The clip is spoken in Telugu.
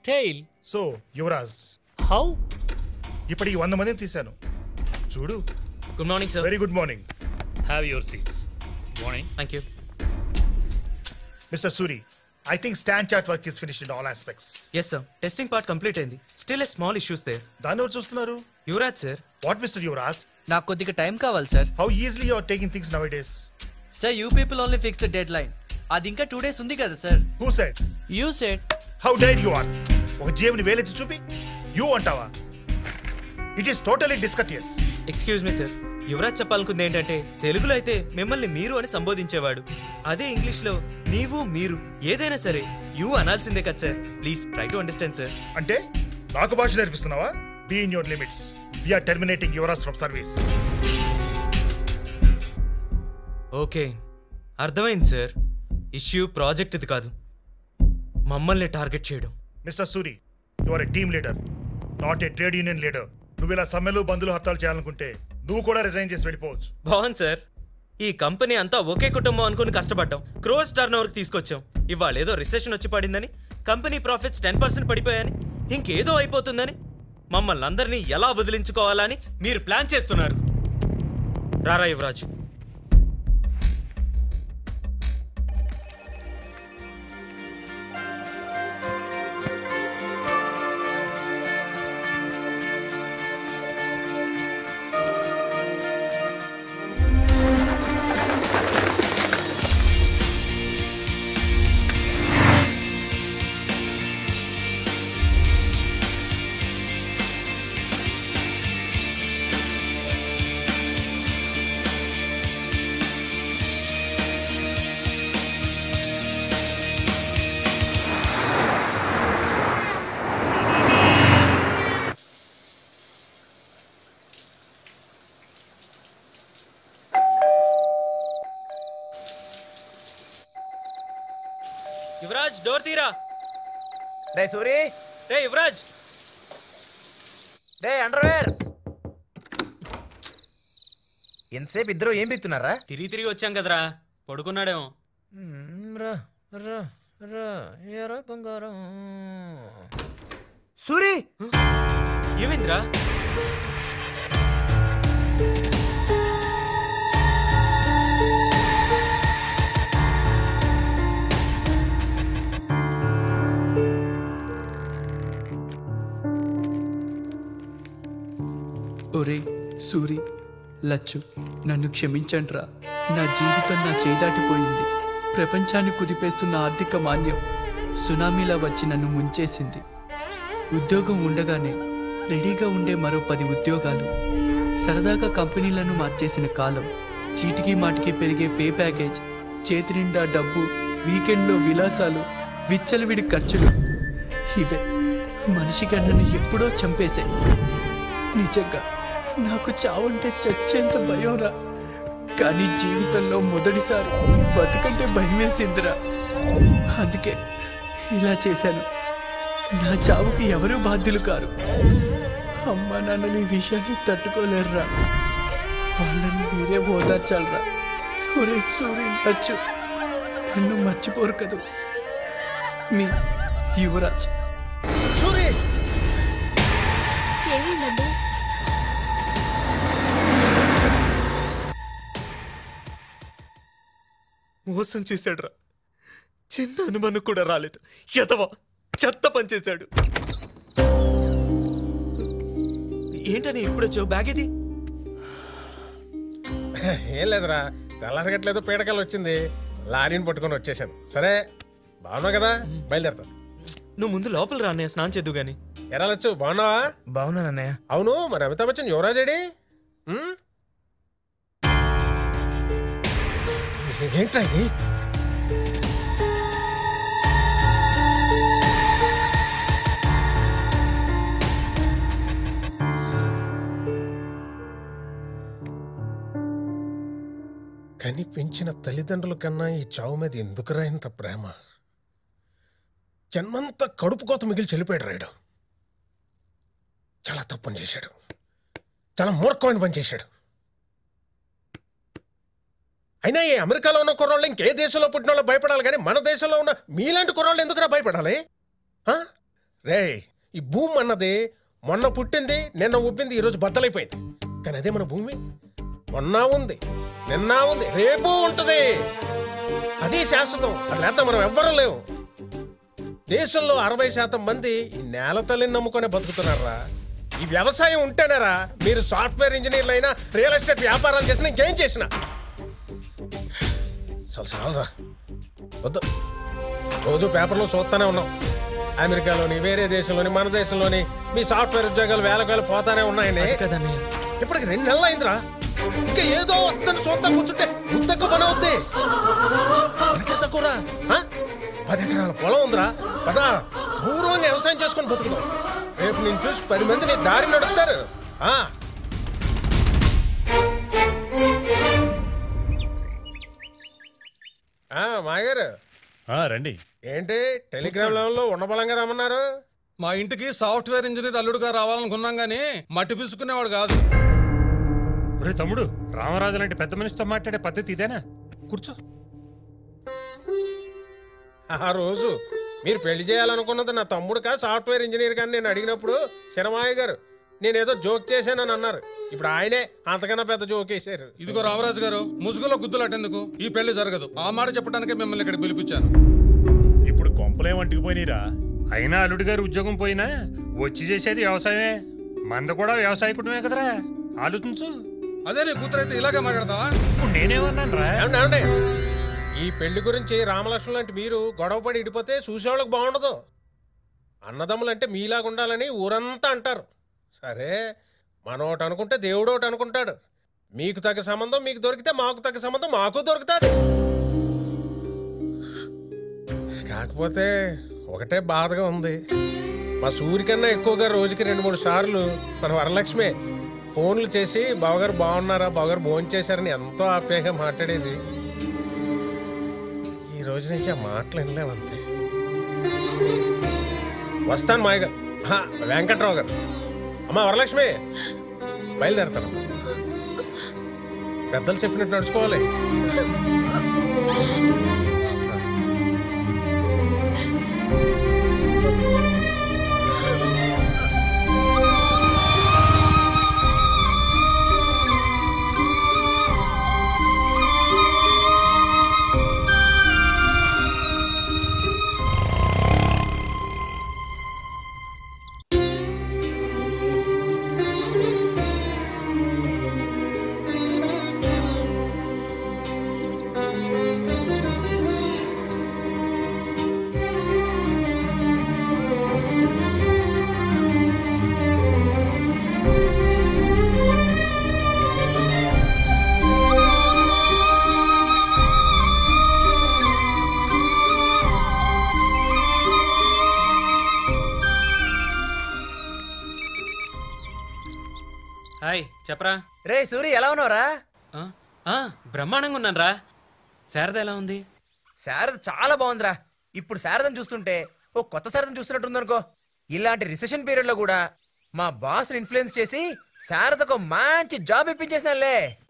tail. So Yuvraj How? ఇప్పటికి వంద మందిని తీశాను చూడు Good morning, sir. Very good morning Have your seats. Morning. Thank you. Mister Suri I think stand chart work is finished in all aspects yes sir testing part complete అయింది still a small issues there దాన్ని ఎవరు చూస్తున్నారు Yuvaraj sir what mister Yuvaraj నాకు కొద్దిగా టైం కావాలి sir how easily your taking things nowadays sir you people only fix the deadline అది ఇంకా టూ డేస్ ఉంది కదా sir who said you set how dare you are ఒక జీవుని వేలెత్తి చూపి యూ అంటావా it is totally discourteous excuse me sir Yuvaraj చెప్పాలనుకుంది ఏంటంటే తెలుగులో అయితే మిమ్మల్ని మీరు అని సంబోధించేవాడు అదే ఇంగ్లీష్ లో నీవు మీరు ఏదైనా సరే యూ అనాల్సిందే కదా sir please try to understand sir అంటే నాకు భాష నేర్పిస్తున్నావా be in your limits we're terminating Yuvaraj from service okay అర్థమైంది సార్ ఇష్యూ ప్రాజెక్ట్ ఇది కాదు మమ్మల్ని టార్గెట్ చేయడం mister Suri you are a team leader not a trade union leader నువ్వు ఇలా సమ్మెలు బంధులు హత్యాలు చేయాలనుకుంటే నువ్వు కూడా రిజైన్ చేసి వెళ్ళిపోవచ్చు బాగుంది సార్ ఈ కంపెనీ అంతా ఒకే కుటుంబం అనుకుని కష్టపడ్డాం క్రోస్ టర్న్ ఓవర్కి తీసుకొచ్చాం ఇవాళ ఏదో రిసెషన్ వచ్చి పడిందని కంపెనీ ప్రాఫిట్స్ టెన్ పర్సెంట్ పడిపోయాయని ఇంకేదో అయిపోతుందని మమ్మల్ని అందరినీ ఎలా వదిలించుకోవాలని మీరు ప్లాన్ చేస్తున్నారు రారా యువరాజ్ యువరాజ్ డోర్ తీరా రే సూరి రే యువరాజ్ రే అండర్వేర్ ఎంతసేపు ఇద్దరు ఏం బిగుతున్నారా తిరిగి తిరిగి వచ్చాం కదరా పడుకున్నాడేమో రా రా రా ఎర్ర బంగారం సూరి ఏమైందిరా ఒరే సూరి లచ్చు నన్ను క్షమించండ్రా నా జీవితం నా చేదాటిపోయింది ప్రపంచాన్ని కుదిపేస్తున్న ఆర్థిక మాన్యం సునామీలా వచ్చి నన్ను ముంచేసింది ఉద్యోగం ఉండగానే రెడీగా ఉండే మరో పది ఉద్యోగాలు సరదాగా కంపెనీలను మార్చేసిన కాలం చీటికి మాటికి పెరిగే పే ప్యాకేజ్ చేతి నిండా డబ్బు వీకెండ్లో విలాసాలు విచ్చలవిడి ఖర్చులు ఇవే మనిషిగా నన్ను ఎప్పుడో చంపేశాయి నిజంగా నాకు చావంటే చచ్చేంత భయం రా కానీ జీవితంలో మొదటిసారి బతుకంటే భయం వేసిందిరా అందుకే ఇలా చేశాను నా చావుకి ఎవరూ బాధ్యులు కారు అమ్మ నాన్నని ఈ విషయాన్ని తట్టుకోలేరురా వాళ్ళని మీరే ఓదార్చాలరా ఒరే సూర్య లచ్చు నన్ను మర్చిపోరు కదూ మీ యువరాజ్ ఏమైందండి మోసం చేశాడురా చిన్న అనుమానం కూడా రాలేదు ఎదవా చెత్త పని చేశాడు ఏంటని ఇప్పుడు వచ్చావు బ్యాగ్ ఇది ఏం లేదురా తెల్లారగట్లేదు పీడకలు వచ్చింది లారీని పట్టుకొని వచ్చేసాను సరే బాగున్నావు కదా బయలుదేరతా నువ్వు ముందు లోపల రా అన్నయ్య స్నానం చేద్దు గాని ఎరాలొచ్చు బాగున్నావా బాగున్నానన్నయ్య అవును మరి అమితాబ్ బచ్చన్ యువరాజేడి ఉమ్? ఏంట్రా ఇది కని పెంచిన తల్లిదండ్రుల కన్నా ఈ చావు మీద ఎందుకురా ఇంత ప్రేమ జన్మంతా కడుపు కోత మిగిలి చెల్లిపోయాడు రాయుడు చాలా తప్పని చేశాడు చాలా మూర్ఖమైన పని చేశాడు అయినా ఈ అమెరికాలో ఉన్న కుర్రాళ్ళు ఇంకే దేశంలో పుట్టిన వాళ్ళు భయపడాలి కానీ మన దేశంలో ఉన్న మీలాంటి కుర్రాళ్ళు ఎందుకురా భయపడాలి ఆ? రే ఈ భూమి అన్నది మొన్న పుట్టింది నిన్న ఉబ్బింది ఈరోజు బద్దలైపోయింది కానీ అదే మన భూమి మొన్న ఉంది నిన్న ఉంది రేపు ఉంటది అదే శాశ్వతం అది లేకపోతే మనం ఎవ్వరూ లేవు దేశంలో అరవై శాతం మంది ఈ నేల తల్లిని నమ్ముకునే బతుకుతున్నారా ఈ వ్యవసాయం ఉంటేనేరా మీరు సాఫ్ట్వేర్ ఇంజనీర్లు అయినా రియల్ ఎస్టేట్ వ్యాపారాలు చేసినా ఇంకేం చేసినా చాలు చాలరా వద్దు రోజు పేపర్లో చూస్తూనే ఉన్నాం అమెరికాలోని వేరే దేశంలోని మన దేశంలోని మీ సాఫ్ట్వేర్ ఉద్యోగాలు వేలకు వేలు పోతానే ఉన్నాయని కదన్నయ్య ఇప్పటికి రెండు నెలలు అయిందిరా ఇంకా ఏదో వస్తుందని చూస్తా కూర్చుంటే ముద్దకు పని అవుద్ది మనకే తక్కువరా ఆ? పది ఎకరాల పొలం ఉందిరా పదా గౌరవంగా వ్యవసాయం చేసుకొని బతుకుదాం రేపు నేను చూసి పది మంది నీ దారి నడుపుతారు ఆ ఆ, మాగారు ఆ, రండి ఏంటి టెలిగ్రామ్ లో ఉండబలంగా రమ్మన్నారు మా ఇంటికి సాఫ్ట్వేర్ ఇంజనీర్ అల్లుడుగా రావాలనుకున్నాం గానీ మట్టి పిసుకునేవాడు కాదు ఒరే తమ్ముడు రామరాజు లాంటి పెద్ద మనిషితో మాట్లాడే పద్ధతి ఇదేనా కూర్చో ఆ రోజు మీరు పెళ్లి చేయాలనుకున్నది నా తమ్ముడుకా సాఫ్ట్వేర్ ఇంజనీర్ కానీ నేను అడిగినప్పుడు శరమాయ గారు నేనేదో జోక్ చేశానని అన్నారు ఇప్పుడు ఆయనే అంతకన్నా పెద్ద జోక్ వేశారు ఇదిగో రామరాజు గారు ముసుగులో గుద్దులాటెందుకు ఈ పెళ్లి జరగదు ఆ మాట చెప్పడానికే మిమ్మల్ని ఇక్కడ పిలిపించాను ఇప్పుడు కొంపలేం అంటుకుపోయినరా అయినా అల్లుడు గారు ఉద్యోగం పోయినా వచ్చి చేసేది వ్యవసాయమే మంద కూడా వ్యవసాయ కుటుంబమే కదరా ఆలోచించు అదే నీ కూతురైతే ఇలాగే మాట్లాడతావా ఇప్పుడు నేనేమన్నాను రా ఏమండి, ఏమండి? ఈ పెళ్లి గురించి రామలక్ష్మణ్ లాంటి మీరు గొడవపడి ఇడిపోతే చూసేవాళ్ళకి బాగుండదు అన్నదమ్ములు అంటే మీలాగా ఉండాలని ఊరంతా అంటారు సరే మనం ఒకటి అనుకుంటే దేవుడు ఒకటి అనుకుంటాడు మీకు తగ్గ సంబంధం మీకు దొరికితే మాకు తగ్గ సంబంధం మాకు దొరుకుతుంది కాకపోతే ఒకటే బాధగా ఉంది మా సూర్యకన్నా ఎక్కువగా రోజుకి రెండు మూడు సార్లు మన వరలక్ష్మి ఫోన్లు చేసి బావగారు బాగున్నారా బావగారు భోజనం చేశారని ఎంతో ఆప్యాయంగా మాట్లాడేది ఈ రోజు నుంచి ఆ మాటలు వినలేమంతే వస్తాను మాయ గారు హా, వెంకట్రావు గారు అమ్మా వరలక్ష్మి బయలుదేరతాను పెద్దలు చెప్పినట్టు నడుచుకోవాలి హాయ్ చెప్పరా రే సూరి ఎలా ఉన్నావురా ఆ, ఆ, బ్రహ్మాండంగా ఉన్నాను రా శారద ఎలా ఉంది శారద చాలా బాగుందిరా ఇప్పుడు శారదను చూస్తుంటే ఓ కొత్త శారదను చూస్తున్నట్టుందనుకో ఇలాంటి రిసెషన్ పీరియడ్ లో కూడా మా బాస్ ఇన్ఫ్లుయెన్స్ చేసి శారదకు మంచి జాబ్ ఇప్పించేసానులే